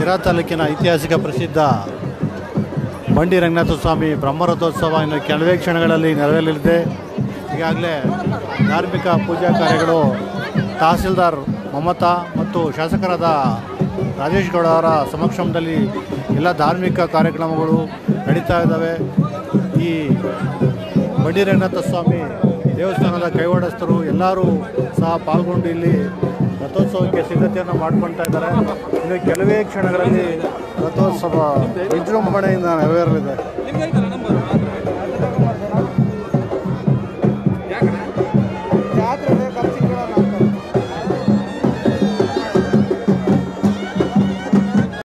ಶಿರಾ ತಾಲೂಕಿನ ಐತಿಹಾಸಿಕ ಪ್ರಸಿದ್ಧ ಬಂಡಿ ರಂಗನಾಥ ಸ್ವಾಮಿ ಬ್ರಹ್ಮರಥೋತ್ಸವ ಇನ್ನು ಕೆಲವೇ ಕ್ಷಣಗಳಲ್ಲಿ ನೆರವೇರಲಿದೆ ಈಗಾಗಲೇ ಧಾರ್ಮಿಕ ಪೂಜಾ ಕಾರ್ಯಗಳು ತಹಸೀಲ್ದಾರ್ ಮಮತಾ ಮತ್ತು ಶಾಸಕರಾದ ರಾಜೇಶ್ ಗೌಡ ಅವರ ಸಮಕ್ಷಮದಲ್ಲಿ ಎಲ್ಲ ಧಾರ್ಮಿಕ ಕಾರ್ಯಕ್ರಮಗಳು ನಡೀತಾ ಇದ್ದಾವೆ ಈ ಬಂಡಿ ರಂಗನಾಥ ಸ್ವಾಮಿ ದೇವಸ್ಥಾನದ ಕೈವಾಡಸ್ಥರು ಎಲ್ಲರೂ ಸಹ ಪಾಲ್ಗೊಂಡು ಇಲ್ಲಿ ರಥೋತ್ಸವಕ್ಕೆ ಸಿದ್ಧತೆಯನ್ನು ಮಾಡ್ಕೊಳ್ತಾ ಇದ್ದಾರೆ ಇನ್ನು ಕೆಲವೇ ಕ್ಷಣಗಳಲ್ಲಿ ರಥೋತ್ಸವ ವಿಜೃಂಭಣೆಯಿಂದ ನೆರವೇರಲಿದೆ